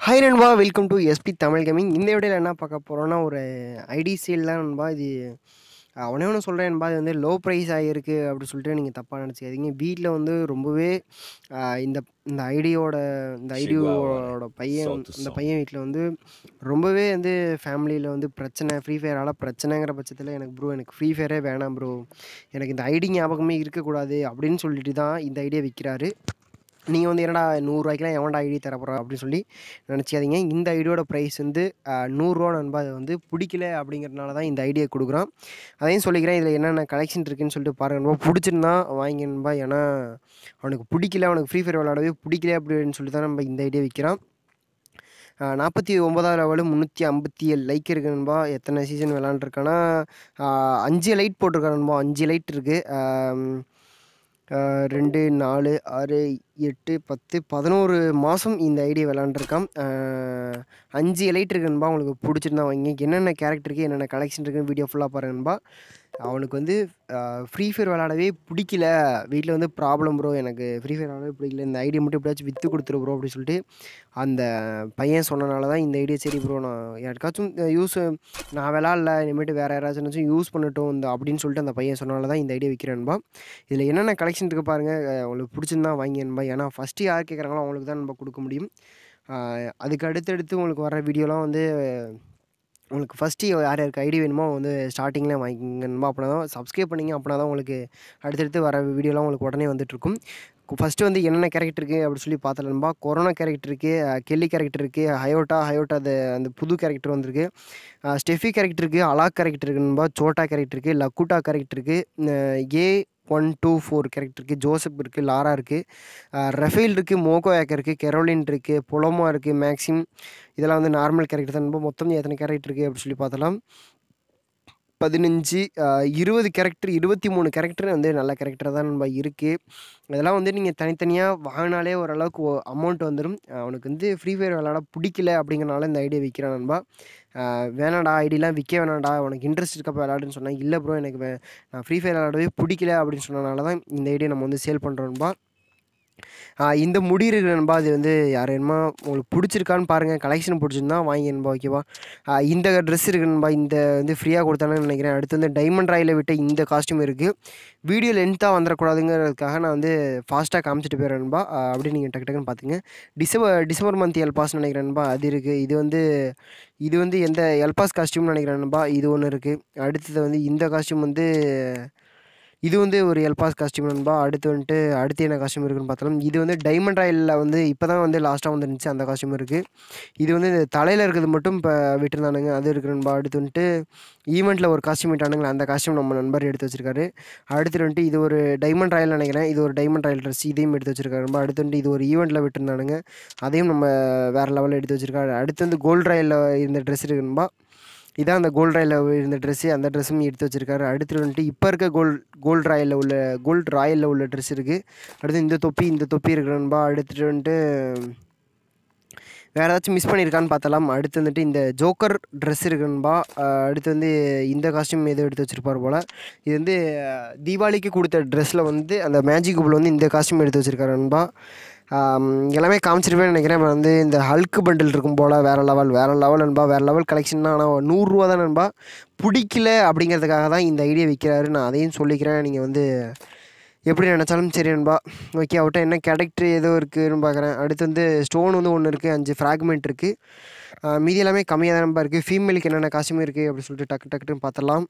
Hi நண்பா welcome to SP Tamil gaming இந்த வீடியோவில் என்ன பார்க்க போகிறோன்னா ஒரு ஐடி சேல் தான் நண்பா இது அஹ், ஒண்ணே ஒன்று சொல்கிறேன் நண்பா இது வந்து லோ ப்ரைஸ் ஆகிருக்கு அப்படி சொல்லிட்டு நீங்கள் தப்பாக நினச்சிக்காதீங்க வீட்டில் வந்து ரொம்பவே அஹ், இந்த இந்த ஐடியோட இந்த ஐடியோட பையன் South இந்த South. பையன் வீட்டில் வந்து ரொம்பவே வந்து ஃபேமிலியில் வந்து பிரச்சனை ஃப்ரீ ஃபயரால் பிரச்சனைங்கிற பட்சத்தில் எனக்கு ப்ரோ எனக்கு ஃப்ரீ ஃபயரே வேணாம் ப்ரோ எனக்கு இந்த ஐடி ஞாபகமே இருக்கக்கூடாது அப்படின்னு சொல்லிட்டு தான் இந்த ஐடியா விற்கிறாரு நீங்கள் வந்து என்னடா நூறுரூவாய்க்குலாம் எவன்டா ஐடி தரப்போகிறோம் அப்படின்னு சொல்லி நினச்சிக்காதீங்க இந்த ஐடியோட ப்ரைஸ் வந்து அஹ், நூறுரூவா நண்பா அது வந்து பிடிக்கல அப்படிங்கிறதுனால தான் இந்த ஐடியா கொடுக்குறோம் அதையும் சொல்லிக்கிறேன் இதில் என்னென்ன கலெக்ஷன் இருக்குன்னு சொல்லிட்டு பாருங்க நண்பா பிடிச்சிருந்தா வாங்கி நண்பா ஏன்னா அவனுக்கு பிடிக்கல அவனுக்கு ஃப்ரீ ஃபயர் விளாடவே பிடிக்கல அப்படின்னு சொல்லி தான் நம்ம இந்த ஐடியா விற்கிறோம் நாற்பத்தி ஒம்பதாவது லெவலு முந்நூற்றி ஐம்பத்தி ஏழு லைக் இருக்கு நண்பா எத்தனை சீசன் விளாண்டுருக்கானா அஞ்சு லைட் போட்டிருக்கான் நண்பா அஞ்சு லைட் இருக்குது ரெண்டு நாலு ஆறு எட்டு பத்து பதினோரு மாதம் இந்த ஐடியா விளாண்டுருக்கான் அஞ்சு லைட் இருக்கு நண்பா உங்களுக்கு பிடிச்சிருந்தா வாங்கி என்னென்ன கேரக்டர் இருக்குது என்னென்ன கலெக்ஷன் இருக்குன்னு வீடியோ ஃபுல்லாக பாருங்க நண்பா அவனுக்கு வந்து ஃப்ரீ ஃபயர் விளாடவே பிடிக்கல வீட்டில் வந்து ப்ராப்ளம் ப்ரோ எனக்கு ஃப்ரீ ஃபயர் விளாடவே பிடிக்கல இந்த ஐடியா மட்டும் எப்படியாச்சும் விற்று கொடுத்துரு ப்ரோ அப்படின்னு சொல்லிட்டு அந்த பையன் சொன்னனால தான் இந்த ஐடியா சரி ப்ரோ நான் யாருக்காச்சும் யூஸ் நான் விளாட்ல இனிமேட்டு வேறு யாராச்சும் யூஸ் பண்ணட்டும் இந்த அப்படின்னு சொல்லிட்டு அந்த பையன் சொன்னனால தான் இந்த ஐடியா விற்கிறேன்பா இதில் என்னென்ன கலெக்ஷன் இருக்குது பாருங்கள் அஹ் உங்களுக்கு பிடிச்சிருந்தா வாங்கின்பா ஏன்னா ஃபஸ்ட்டு யார் கேட்குறாங்களோ அவங்களுக்கு தான் நம்ம கொடுக்க முடியும் அஹ் அதுக்கு அடுத்தடுத்து உங்களுக்கு வர வீடியோலாம் வந்து உங்களுக்கு ஃபஸ்ட்டு யார் யாருக்கு ஐடி வேணுமோ அவங்க வந்து ஸ்டார்டிங்கில் வாங்கிக்கணுமா அப்படின்னா தான் சப்ஸ்கிரைப் பண்ணிங்க அப்படின்னா தான் உங்களுக்கு அடுத்தடுத்து வர வீடியோலாம் உங்களுக்கு உடனே வந்துட்டுருக்கும் ஃபஸ்ட்டு வந்து என்னென்ன கேரக்டர் இருக்குது அப்படின்னு சொல்லி பார்த்தலன்பா கொரோனா கேரக்டர் இருக்குது கெல்லி கேரக்டர் இருக்குது ஹயோட்டா ஹயோட்டா அது அந்த புது கேரக்டர் வந்திருக்கு அஹ் ஸ்டெஃபி கேரக்டர் இருக்குது அலாக் கேரக்டர் இருக்குன்பா சோட்டா கேரக்டர் இருக்குது லக்குட்டா கேரக்டர் இருக்குது A one two four character இருக்குது ஜோசப் இருக்குது லாரா இருக்குது ரஃபேல் இருக்குது மோகோ ஏக்கர் இருக்குது கெரோலின் இருக்குது பொலோமா இருக்குது மேக்ஸிம் இதெல்லாம் வந்து நார்மல் கேரக்டர் தான் மொத்தம் எத்தனை கேரக்டர் இருக்குது அப்படின்னு சொல்லி பார்த்தலாம் பதினஞ்சு ஆஹ் இருபது கேரக்டர் இருபத்தி மூணு கேரக்டர் வந்து நல்ல கேரக்டர் தான் நம்ம இருக்குது இதெல்லாம் வந்து நீங்கள் தனித்தனியாக வாங்கினாலே ஓரளவுக்கு அமௌண்ட் வந்துடும் அவனுக்கு வந்து ஃப்ரீ ஃபயர் விளாட பிடிக்கல அப்படிங்கிறனால இந்த ஐடியா விற்கிறான் நண்பா ஆஹ் வேணாடா ஐடிலாம் விற்க வேணாடா உனக்கு இன்ட்ரெஸ்ட் இருக்கப்போ விளாடுன்னு சொன்னேன் இல்லை ப்ரோ எனக்கு வே- நான் ஃப்ரீ ஃபயர் விளாடவே பிடிக்கல அப்படின்னு சொன்னனால தான் இந்த ஐடியா நம்ம வந்து சேல் பண்ணுறோம்பா இந்த முடி இருக்கிற நண்பா அது வந்து யார் வேணுமா உங்களுக்கு பிடிச்சிருக்கான்னு பாருங்கள் கலெக்ஷன் பிடிச்சிருந்தா வாங்கி நண்பா ஓகேவா ஆஹ் இந்த ட்ரெஸ் இருக்கு நண்பா இந்த வந்து ஃப்ரீயாக கொடுத்தானு நினைக்கிறேன் அடுத்து வந்து டைமண்ட் ராயில் விட்ட இந்த காஸ்டியூம் இருக்குது வீடியோ லென்த்தாக வந்துடக்கூடாதுங்கிறதுக்காக நான் வந்து ஃபாஸ்ட்டாக காமிச்சிட்டு போயிடுறேன் நண்பா ஆஹ் அப்படி நீங்கள் டக்கு டக்குன்னு பார்த்துங்க டிசம்பர் டிசம்பர் மந்த் எல்பாஸ் நினைக்கிறேன் நண்பா அது இருக்குது இது வந்து இது வந்து எந்த எல்பாஸ் காஸ்டியூம்னு நினைக்கிறேன் நண்பா இது ஒன்று இருக்குது அடுத்தது வந்து இந்த காஸ்டியூம் வந்து இது வந்து ஒரு எல்பாஸ் காஸ்டியூம் நண்பா அடுத்து வந்துட்டு அடுத்து என்ன காஸ்டியூம் இருக்குன்னு பார்த்தாலும் இது வந்து டைமண்ட் ராயலில் வந்து இப்போ தான் வந்து லாஸ்ட்டாக வந்துருந்துச்சு அந்த காஸ்டியூம் இருக்குது இது வந்து இந்த தலையில் இருக்கிறது மட்டும் இப்போ விட்டுருந்தானுங்க அது இருக்கு நண்பா அடுத்து வந்துட்டு ஈவெண்ட்டில் ஒரு காஸ்டியூம் விட்டானுங்களே அந்த காஸ்டியூம் நம்ம நண்பர் எடுத்து வச்சிருக்காரு அடுத்து வந்துட்டு இது ஒரு டைமண்ட் ராயல் நினைக்கிறேன் இது ஒரு டைமண்ட் ராயல் ட்ரெஸ் இதையும் எடுத்து வச்சிருக்காரு நண்பா அடுத்து வந்துட்டு இது ஒரு ஈவெண்ட்டில் விட்டுருந்தானுங்க அதையும் நம்ம வேறு லெவலில் எடுத்து வச்சிருக்காரு அடுத்து வந்து கோல்ட் ராயலில் இருந்த ட்ரெஸ் இருக்கு நண்பா இதான் அந்த கோல்ட் ராயில் இருந்த ட்ரெஸ்ஸு அந்த ட்ரெஸ்ஸும் எடுத்து வச்சிருக்காரு அடுத்து வந்துட்டு இப்போ இருக்க கோல்ட் கோல்ட் ராயலில் உள்ள கோல்ட் ராயலில் உள்ள ட்ரெஸ் இருக்குது அடுத்து இந்த தொப்பி இந்த தொப்பி இருக்கு நண்பா அடுத்துட்டு வந்துட்டு வேறு ஏதாச்சும் மிஸ் பண்ணியிருக்கான்னு பார்த்தலாம் அடுத்து வந்துட்டு இந்த ஜோக்கர் ட்ரெஸ் இருக்குன்பா அடுத்து வந்து இந்த காஸ்டியூம் எதுவும் எடுத்து வச்சிருப்பார் போல் இது வந்து அஹ், தீபாவளிக்கு கொடுத்த ட்ரெஸ்ஸில் வந்து அந்த மேஜிக் குப்பில் வந்து இந்த காஸ்டியூம் எடுத்து வச்சிருக்காரு நண்பா ஆம், எல்லாமே காமிச்சிருப்பேன்னு நினைக்கிறேன் அப்புறம் வந்து இந்த ஹல்க் பண்டில் இருக்கும் போல் வேறு லெவல் வேறு லெவல் நண்பா வேறு லெவல் கலெக்ஷன் ஆனால் நூறுரூவா தான் நண்பா பிடிக்கல அப்படிங்கிறதுக்காக தான் இந்த ஐடியா விற்கிறாரு நான் அதையும் சொல்லிக்கிறேன் நீங்கள் வந்து எப்படி நினச்சாலும் சரி நண்பா ஓகே அவட்ட என்ன கேரக்டர் ஏதோ இருக்குதுன்னு பார்க்குறேன் அடுத்து வந்து ஸ்டோன் வந்து ஒன்று இருக்குது அஞ்சு ஃப்ராக்மெண்ட் இருக்குது மீதி எல்லாமே கம்மியாக தான் நண்பா இருக்குது ஃபீமேலுக்கு என்னென்ன காசுமே இருக்குது அப்படின்னு சொல்லிட்டு டக்கு டக்குன்னு பார்த்தலாம்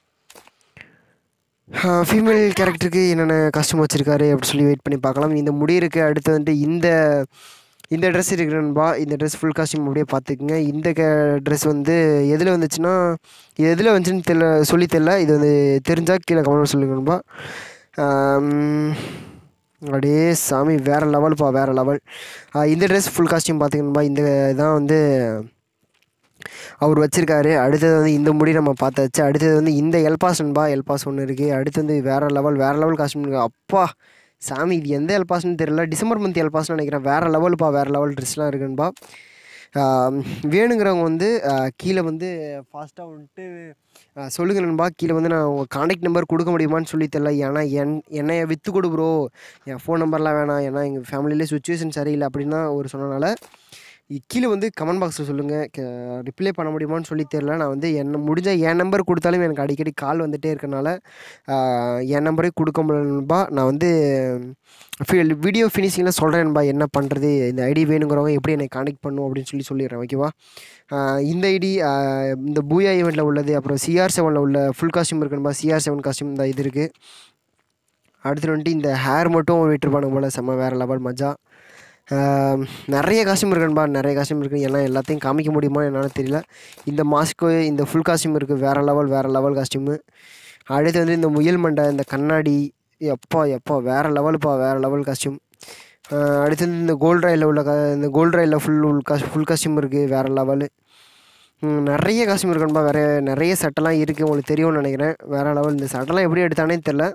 ஃபீமேல் கேரக்டருக்கு என்னென்ன காஸ்டியூம் வச்சுருக்காரு அப்படி சொல்லி வெயிட் பண்ணி பார்க்கலாம் இந்த முடி இருக்குது அடுத்து வந்துட்டு இந்த இந்த ட்ரெஸ் இருக்கு நண்பா இந்த ட்ரெஸ் ஃபுல் காஸ்டியூம் அப்படியே பார்த்துக்குங்க இந்த கே ட்ரெஸ் வந்து எதில் வந்துச்சுன்னா இது எதில் வந்துச்சுன்னு தெரியல சொல்லி தெரியல இது வந்து தெரிஞ்சால் கீழே கமெண்ட் சொல்லுங்க நண்பா ஆம், அப்படியே சாமி வேறு லெவல்ப்பா வேறு லெவல் இந்த ட்ரெஸ் ஃபுல் காஸ்டியூம் பார்த்துக்கணும்பா இந்த இதான் வந்து அவர் வச்சிருக்காரு அடுத்தது வந்து இந்த முடி நம்ம பார்த்தாச்சு அடுத்தது வந்து இந்த எல்பாஸ் நண்பா எல்பாஸ் ஒன்று இருக்குது அடுத்து வந்து வேறு லெவல் வேறு லெவல் காஸ்டியூம் இருக்குது அப்பா சாமி இது எந்த எல்பாஸ்னு தெரியல டிசம்பர் மந்த் எல்பாஸ்னு நினைக்கிறேன் வேறு லெவலுப்பா வேறு லெவல் ட்ரெஸ்லாம் இருக்குன்பா ஆம், வேணுங்கிறவங்க வந்து ஆ, கீழே வந்து ஃபாஸ்ட்டாக வந்துட்டு ஆ, சொல்லுங்க நண்பா கீழே வந்து நான் உங்கள் காண்டாக்ட் நம்பர் கொடுக்க முடியுமான்னு சொல்லி தெரியல ஏன்னா என் என்னைய விற்று கொடு ப்ரோ என் ஃபோன் நம்பர்லாம் வேணாம் ஏன்னா எங்கள் ஃபேமிலியிலே சுச்சுவேஷன் சரியில்லை அப்படின்னா ஒரு சொன்னனால கீழே வந்து கமெண்ட் பாக்ஸில் சொல்லுங்கள் ரிப்ளை பண்ண முடியுமான்னு சொல்லி தெரில நான் வந்து என்ன முடிஞ்ச என் நம்பர் கொடுத்தாலும் எனக்கு அடிக்கடி கால் வந்துகிட்டே இருக்கனால ஆஹ், என் நம்பரே கொடுக்க முடியலன்பா நான் வந்து வீடியோ ஃபினிஷிங்கில் சொல்கிறேன்பா என்ன பண்ணுறது இந்த ஐடி வேணுங்கிறவங்க எப்படி என்னை காண்டக்ட் பண்ணும் அப்படின்னு சொல்லி சொல்லிடுறேன் ஓகேவா ஆஹ், இந்த ஐடி இந்த பூயா ஈவெண்ட்டில் உள்ளது அப்புறம் சிஆர் செவனில் உள்ள ஃபுல் காஸ்டியூம் இருக்குன்பா சிஆர் செவன் காஸ்டியூம் இந்த இது இருக்குது அடுத்து வந்துட்டு இந்த ஹேர் மட்டும் விட்டுருப்பானுங்க போல் செம்ம வேறு லெவல் மஜா ஆம், நிறைய காஸ்டியூம் இருக்குன்பா நிறைய காஸ்டியூம் இருக்குது எல்லாம் எல்லாத்தையும் காமிக்க முடியுமா என்னால் தெரியல இந்த மாஸ்க்கு இந்த ஃபுல் காஸ்டியூம் இருக்குது வேறு லெவல் வேறு லெவல் காஸ்டியூமு அடுத்து வந்து இந்த முயல் மண்டை இந்த கண்ணாடி எப்பா எப்பா வேறு லெவலுப்பா வேறு லெவல் காஸ்டியூம் அடுத்து வந்து இந்த கோல்ட் ரயிலில் உள்ள க இந்த கோல்ட் ரயிலில் ஃபுல் காஸ் ஃபுல் காஸ்டியூம் இருக்குது வேறு லெவலு ம், நிறைய காஸ்டியூம் இருக்குன்பா வேறு நிறைய சட்டெல்லாம் இருக்குது உங்களுக்கு தெரியும்னு நினைக்கிறேன் வேறு லெவல் இந்த சட்டெல்லாம் எப்படி எடுத்தானே தெரில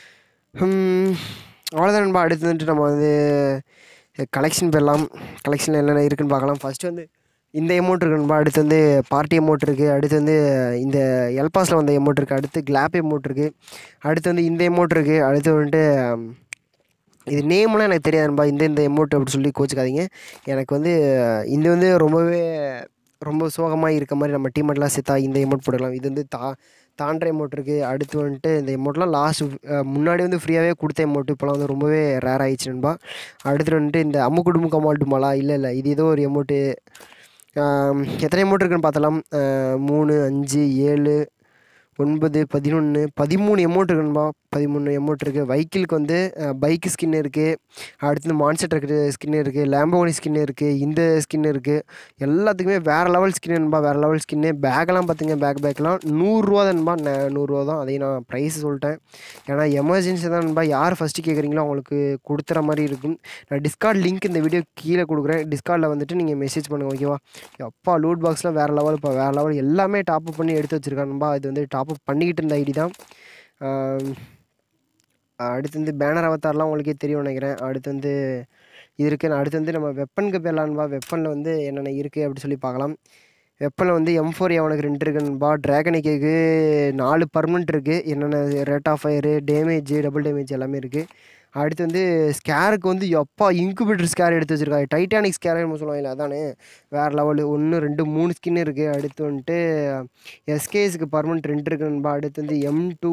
அவ்வளோதான்பா அடுத்து வந்துட்டு நம்ம வந்து கலெக்ஷன் போயிடலாம் கலெக்ஷனில் என்னென்ன இருக்குன்னு பார்க்கலாம் ஃபஸ்ட்டு வந்து இந்த எமௌண்ட் இருக்குன்பா அடுத்து வந்து பார்ட்டி எமௌண்ட் இருக்குது அடுத்து வந்து இந்த எல்பாஸில் வந்த எமௌண்ட் இருக்குது அடுத்து கிளாப் எமௌண்ட் இருக்குது அடுத்து வந்து இந்த எமௌண்ட் இருக்குது அடுத்து வந்துட்டு ம், இது நேம்லாம் எனக்கு தெரியாதுன்பா இந்த இந்த எமௌண்ட் அப்படி சொல்லி கோச்சிக்காதீங்க எனக்கு வந்து இது வந்து ரொம்பவே ரொம்ப சோகமாக இருக்க மாதிரி நம்ம டீமெட்லாம் சேர்த்தா இந்த எமௌண்ட் போட்டுக்கலாம் இது வந்து தா தாண்ட எமௌண்ட் இருக்குது அடுத்து வந்துட்டு இந்த எமௌண்ட்லாம் லாஸ்ட் முன்னாடி வந்து ஃப்ரீயாகவே கொடுத்த எமௌண்ட் இப்போலாம் வந்து ரொம்பவே ரேர் ஆயிடுச்சு நண்பா அடுத்து வந்துட்டு இந்த அம்மு குடும்பம் கமால்ட்டு மலா இல்லை இல்லை இது ஏதோ ஒரு எமௌண்ட்டு எத்தனை எமௌண்ட் இருக்குன்னு பார்த்தலாம் ஆஹ் மூணு அஞ்சு ஏழு ஒன்பது பதினொன்று பதிமூணு எமௌண்ட் இருக்குன்பா பதிமூணு எமௌண்ட் இருக்குது வைக்கிளுக்கு வந்து பைக்கு ஸ்கின் இருக்குது அடுத்து மான்செட் இருக்குது ஸ்கின் இருக்குது லேம்போனி ஸ்கின் இருக்குது இந்த ஸ்கின் இருக்குது எல்லாத்துக்குமே வேறு லெவல் ஸ்கின்னுபா வேறு லெவல் ஸ்கின்னு பேக்கெல்லாம் பார்த்துங்க பேக் பேக்கெலாம் நூறுரூவா தான்பா நூறுரூவா தான் அதையும் நான் ப்ரைஸ் சொல்லிட்டேன் ஏன்னா எமர்ஜென்சி தான்பா யார் ஃபஸ்ட்டு கேட்குறீங்களோ அவங்களுக்கு கொடுத்துற மாதிரி இருக்கும் நான் டிஸ்கார்ட் லிங்க் இந்த வீடியோ கீழே கொடுக்குறேன் டிஸ்கார்டில் வந்துட்டு நீங்கள் மெசேஜ் பண்ணுங்கள் ஓகேவா அப்பா லூட் பாக்ஸ்லாம் வேறு லெவல் இப்போ வேறு லெவல் எல்லாமே டாப் அப் பண்ணி எடுத்து வச்சுருக்கானுபா இது வந்து டாப் அப் பண்ணிக்கிட்டு இருந்த ஐடி தான் ஆம், அடுத்து வந்து பேனர் அவதார்லாம் உங்களுக்கே தெரியும் நினைக்கிறேன் அடுத்து வந்து இது இருக்குது அடுத்து வந்து நம்ம வெப்பனுக்கு போயிடலான்பா வெப்பனில் வந்து என்னென்ன இருக்குது அப்படி சொல்லி பார்க்கலாம் வெப்பனில் வந்து எம் ஃபோர் அவனுக்கு ரெண்டு இருக்குன்பா ட்ராகனிக்கு நாலு பர்மனெண்ட் இருக்குது என்னென்ன rate of fire damage double damage எல்லாமே இருக்குது அடுத்து வந்து ஸ்கேருக்கு வந்து எப்பா இன்குபேட்டர் ஸ்கேர் எடுத்து வச்சுருக்காங்க டைட்டானிக் ஸ்கேர் நம்ம சொல்லுவாங்க அதானே வேறு லெவலு ஒன்று ரெண்டு மூணு ஸ்கின் இருக்குது அடுத்து வந்துட்டு எஸ்கேஎஸ்க்கு பர்மனெண்ட் ரெண்டு இருக்குன்பா அடுத்து வந்து எம் டூ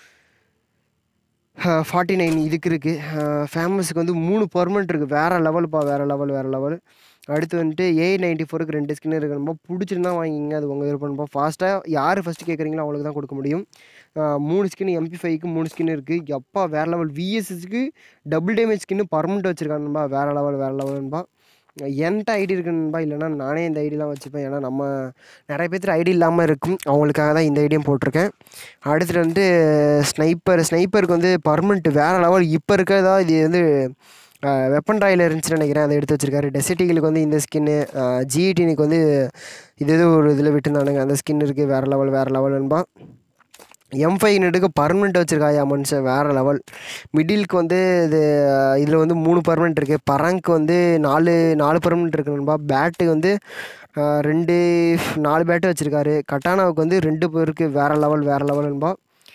ஃபார்ட்டி நைன் இதுக்கு இருக்குது ஃபேமஸுக்கு வந்து மூணு பர்மனெண்ட் இருக்குது வேறு லெவலுப்பா வேறு லெவல் வேறு லெவல் அடுத்து வந்துட்டு ஏ நைன்ட்டி ஃபோருக்கு ரெண்டு ஸ்கின் இருக்குன்பா பிடிச்சிருந்தா வாங்கிங்க அது உங்கள் விருப்பம்ப்பா ஃபாஸ்ட்டாக யார் ஃபஸ்ட்டு கேட்குறீங்களோ அவங்களுக்கு தான் கொடுக்க முடியும் ஆஹ் மூணு ஸ்கின் எம்பி ஃபைவ்க்கு மூணு ஸ்கின் இருக்குது எப்பா வேறு லெவல் விஎஸ்எஸ்க்கு டபுள் டேமேஜ் ஸ்கின்னு பர்மனெண்ட் வச்சுருக்கானுபா வேறு லெவல் வேறு லெவலுன்பா என்கிட்ட ஐடி இருக்குன்பா இல்லைன்னா நானே இந்த ஐடிலாம் வச்சுப்பேன் ஏன்னா நம்ம நிறைய பேர்த்து ஐடி இல்லாமல் இருக்கும் அவங்களுக்காக தான் இந்த ஐடியும் போட்டிருக்கேன் அடுத்துட்டு வந்து ஸ்னைப்பர் ஸ்னைப்பருக்கு வந்து பர்மனெண்ட் வேறு லெவல் இப்போ இருக்கிறதா இது வந்து வெப்பன் ராயில் இருந்துச்சுன்னு நினைக்கிறேன் அதை எடுத்து வச்சிருக்காரு டெசிட்டிகளுக்கு வந்து இந்த ஸ்கின்னு ஜிஇடினுக்கு வந்து இது ஏதோ ஒரு இதில் விட்டுருந்தானுங்க அந்த ஸ்கின் இருக்குது வேறு லெவல் வேறு லெவலுன்பா எம் ஃபைவ் நெட்டுக்கு பர்மனெண்ட் வச்சுருக்காயா மனுஷன் வேறு லெவல் மிடிலுக்கு வந்து இது இதில் வந்து மூணு பர்மனெண்ட் இருக்குது பரங்க்கு வந்து நாலு நாலு பர்மனெண்ட் இருக்குன்பா பேட்டு வந்து ஆஹ், ரெண்டு நாலு பேட்டு வச்சுருக்காரு கட்டானாவுக்கு வந்து ரெண்டு பேருக்கு வேறு லெவல் வேறு லெவலுன்பா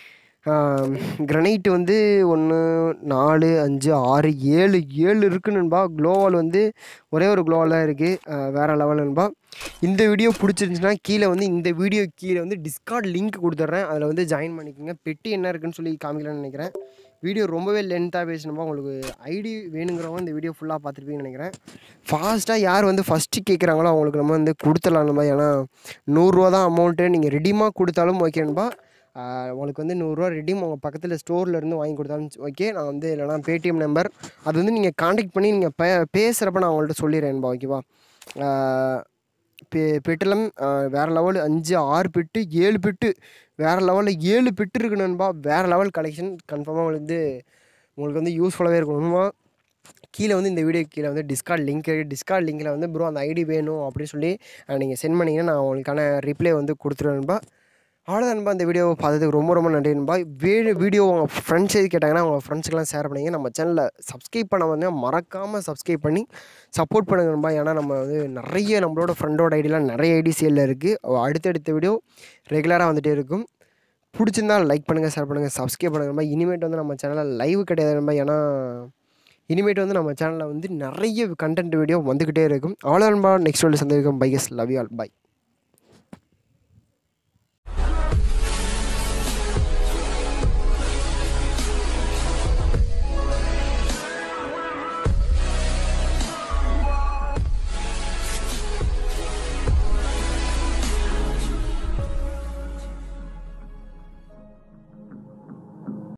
கிரனைட் வந்து ஒன்று நாலு அஞ்சு ஆறு ஏழு ஏழு இருக்குன்னுபா க்ளோவால் வந்து ஒரே ஒரு க்ளோவால் தான் இருக்குது வேறு லெவலுன்பா இந்த வீடியோ பிடிச்சிருந்துச்சுன்னா கீழே வந்து இந்த வீடியோ கீழே வந்து டிஸ்கார்ட் லிங்க் கொடுத்துட்றேன் அதில் வந்து ஜாயின் பண்ணிக்கோங்க பெட்டி என்ன இருக்குன்னு சொல்லி காமிக்கலாம்னு நினைக்கிறேன் வீடியோ ரொம்பவே லென்த்தாக பேசணுமா உங்களுக்கு ஐடி வேணுங்கிறவங்க இந்த வீடியோ ஃபுல்லாக பார்த்துருப்பீங்கன்னு நினைக்கிறேன் ஃபாஸ்ட்டாக யார் வந்து ஃபஸ்ட்டு கேட்குறாங்களோ அவங்களுக்கு நம்ம வந்து கொடுத்துடலாம் நம்ம ஏன்னா நூறுரூவா தான் அமௌண்ட்டு நீங்கள் ரெடிமாக கொடுத்தாலும் ஓகேன்பா ஆஹ் உங்களுக்கு வந்து நூறுரூவா ரெடியும் உங்கள் பக்கத்தில் ஸ்டோரில் இருந்து வாங்கி கொடுத்தாலும் ஓகே நான் வந்து இல்லைனா பேடிஎம் நம்பர் அது வந்து நீங்கள் காண்டாக்ட் பண்ணி நீங்கள் பே பேசுகிறப்ப நான் உங்கள்கிட்ட சொல்லிடுறேன்பா ஓகேவா ஆஹ் பெ பெட்டலம் வேறு லெவல் அஞ்சு ஆறு பெட்டு ஏழு பெட்டு வேறு லெவலில் ஏழு பெட்டு இருக்கு நண்பா வேறு லெவல் கலெக்ஷன் கன்ஃபார்மாக உங்களுக்கு வந்து உங்களுக்கு வந்து யூஸ்ஃபுல்லாகவே இருக்கணுமா கீழே வந்து இந்த வீடியோ கீழே வந்து டிஸ்கார்ட் லிங்க் டிஸ்கார்ட் லிங்கில் வந்து ப்ரோ அந்த ஐடி வேணும் அப்படின்னு சொல்லி நீங்கள் சென்ட் பண்ணிங்கன்னா நான் உங்களுக்கான ரிப்ளை வந்து கொடுத்துருவேன்பா அவ்வளோதான் நண்பா இந்த வீடியோவை பார்த்ததுக்கு ரொம்ப ரொம்ப நன்றி நண்பா வீடியோ வீடியோ உங்கள் ஃப்ரெண்ட்ஸ் எது கேட்டாங்கன்னா உங்கள் ஃப்ரெண்ட்ஸுக்கெல்லாம் ஷேர் பண்ணிங்க நம்ம சேனலில் சப்ஸ்கிரைப் பண்ண வந்து மறக்காமல் சப்ஸ்கிரைப் பண்ணி சப்போர்ட் பண்ணுங்க நண்பா ஏன்னா நம்ம வந்து நிறைய நம்மளோட ஃப்ரெண்டோட ஐடியெலாம் நிறைய ஐடி சேலில் இருக்குது அடுத்தடுத்த வீடியோ ரெகுலராக வந்துகிட்டே இருக்கும் பிடிச்சிருந்தா லைக் பண்ணுங்கள் ஷேர் பண்ணுங்கள் சப்ஸ்கிரைப் பண்ணுங்க நண்பா இனிமேட்டு வந்து நம்ம சேனலில் லைவ் கிடையாது நண்பா ஏன்னா இனிமேட்டு வந்து நம்ம சேனலில் வந்து நிறைய கண்டென்ட் வீடியோ வந்துக்கிட்டே இருக்கும் அவ்வளோ நண்பா நெக்ஸ்ட் வீடியோ சந்திக்கும் bye yes love you all by